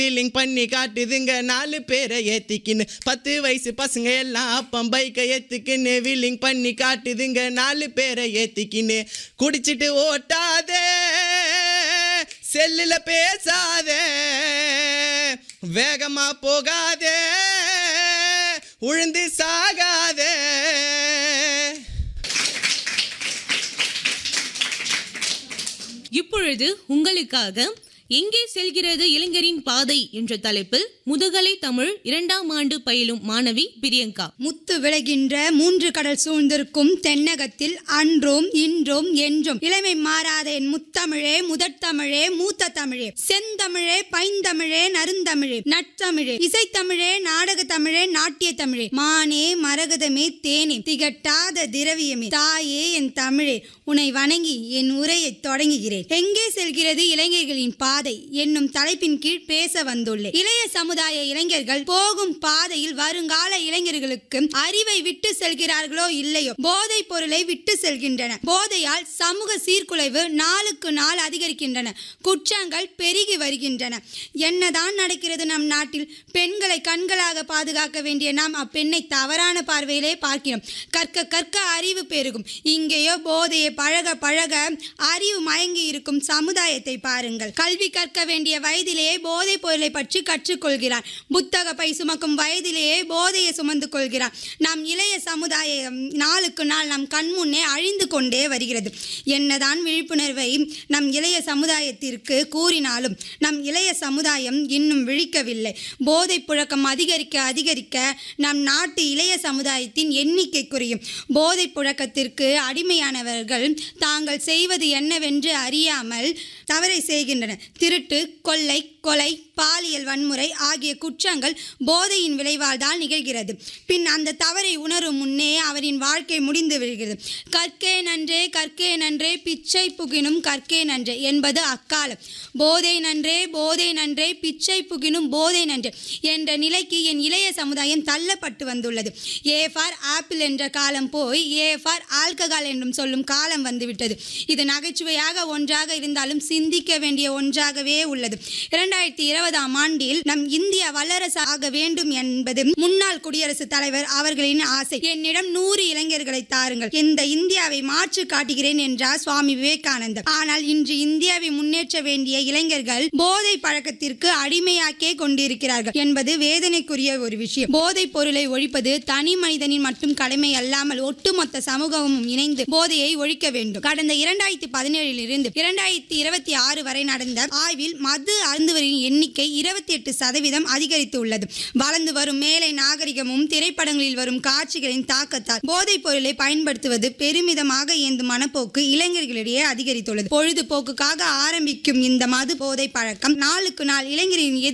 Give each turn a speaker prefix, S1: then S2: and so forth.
S1: feeling பண்ணி காட்டுதுங்க நாலு பேரை ஏத்திக்கின்னு பத்து வயசு பசங்க எல்லாம் அப்பம் பைக்கை ஏத்துக்கின்னு வீலிங் பண்ணி காட்டுதுங்க நாலு பேரை ஏத்திக்கின்னு குடிச்சிட்டு ஓட்டாதே செல்லுல பேசாதே வேகமா போகாதே உழுந்து சாகாதே
S2: இப்பொழுது உங்களுக்காக எங்கே செல்கிறது இளைஞரின் பாதை என்ற தலைப்பில் முதுகலை தமிழ் இரண்டாம் ஆண்டு பயிலும் மாணவி பிரியங்கா
S3: முத்து விளைகின்ற மூன்று கடல் சூழ்ந்திருக்கும் தென்னகத்தில் அன்றும் இன்றும் என்றும் இளமை மாறாத என் முத்தமிழே முதற்தமிழே மூத்த தமிழே செந்தமிழே பைந்தமிழே நருந்தமிழே நற்றமிழே இசைத்தமிழே நாடக தமிழே நாட்டிய தமிழே மானே மரகதமே தேனே திகட்டாத திரவியமே தாயே என் தமிழே உன்னை வணங்கி என் உரையை தொடங்குகிறேன் எங்கே செல்கிறது இளைஞர்களின் பாதை என்னும் தலைப்பின் கீழ் பேச வந்துள்ளேன் இளைய சமுதாய இளைஞர்கள் போகும் பாதையில் வருங்கால இளைஞர்களுக்கு அறிவை விட்டு செல்கிறார்களோ இல்லையோ போதைப் பொருளை விட்டு செல்கின்றன போதையால் சமூக சீர்குலைவு நாளுக்கு நாள் அதிகரிக்கின்றன குற்றங்கள் பெருகி வருகின்றன என்னதான் நடக்கிறது நம் நாட்டில் பெண்களை கண்களாக பாதுகாக்க வேண்டிய நாம் அப்பெண்ணை தவறான பார்வையிலே பார்க்கிறோம் கற்க கற்க அறிவு பெருகும் இங்கேயோ போதையை பழக பழக அறிவு மயங்கி இருக்கும் சமுதாயத்தை பாருங்கள் கல்வி கற்க வேண்டிய வயதிலேயே போதைப் பொருளை பற்றி கற்றுக்கொள்கிறார் புத்தக பை சுமக்கும் வயதிலேயே போதையை சுமந்து கொள்கிறார் நம் இளைய சமுதாயம் நாளுக்கு நாள் நம் கண்முன்னே அழிந்து கொண்டே வருகிறது என்னதான் விழிப்புணர்வை நம் இளைய சமுதாயத்திற்கு கூறினாலும் நம் இளைய சமுதாயம் இன்னும் விழிக்கவில்லை போதைப் புழக்கம் அதிகரிக்க அதிகரிக்க நம் நாட்டு இளைய சமுதாயத்தின் எண்ணிக்கை குறையும் போதைப் புழக்கத்திற்கு அடிமையானவர்கள் தாங்கள் செய்வது என்னவென்று அறியாமல் தவறை செய்கின்றனர் திருட்டு கொள்ளை கொலை பாலியல் வன்முறை ஆகிய குற்றங்கள் போதையின் விளைவால் தான் நிகழ்கிறது பின் அந்த தவறை உணரும் முன்னே அவரின் வாழ்க்கை முடிந்து விடுகிறது கற்கே நன்றே கற்கே நன்றே பிச்சை புகினும் கற்கே நன்றே என்பது அக்காலம் போதை நன்றே போதை நன்றே பிச்சை புகினும் போதை நன்றே என்ற நிலைக்கு என் இளைய சமுதாயம் தள்ளப்பட்டு வந்துள்ளது ஏ ஃபார் ஆப்பிள் என்ற காலம் போய் ஏ ஃபார் ஆல்கஹால் என்றும் சொல்லும் காலம் வந்துவிட்டது இது நகைச்சுவையாக ஒன்றாக இருந்தாலும் சிந்திக்க வேண்டிய ஒன்றாகவே உள்ளது இரண்டாயிரத்தி இருபதாம் ஆண்டில் நம் இந்தியா வல்லரசு ஆக வேண்டும் என்பது முன்னாள் குடியரசுத் தலைவர் அவர்களின் ஆசை என்னிடம் நூறு இளைஞர்களை தாருங்கள் இந்த இந்தியாவை மாற்று காட்டுகிறேன் என்றார் சுவாமி விவேகானந்தர் ஆனால் இன்று இந்தியாவை முன்னேற்ற வேண்டிய இளைஞர்கள் போதை பழக்கத்திற்கு அடிமையாக்கே கொண்டிருக்கிறார்கள் என்பது வேதனைக்குரிய ஒரு விஷயம் போதைப் பொருளை ஒழிப்பது தனி மனிதனின் மட்டும் கடமை அல்லாமல் ஒட்டுமொத்த சமூகமும் இணைந்து போதையை ஒழிக்க வேண்டும் கடந்த இரண்டாயிரத்தி பதினேழில் இருந்து இரண்டாயிரத்தி இருபத்தி ஆறு வரை நடந்த ஆய்வில் மது அருந்துவரின் எண்ணிக்கை இருபத்தி எட்டு சதவீதம் அதிகரித்து உள்ளது வளர்ந்து வரும் மேலை நாகரிகமும் திரைப்படங்களில் வரும் காட்சிகளின் தாக்கத்தால் போதைப் பொருளை பயன்படுத்துவது பெருமிதமாக இயந்தும் மனப்போக்கு இளைஞர்களிடையே அதிகரித்துள்ளது பொழுதுபோக்குக்காக ஆரம்பிக்கும் இந்த மது போதை பழக்கம் நாளுக்கு நாள் இளைஞரின் எதிர்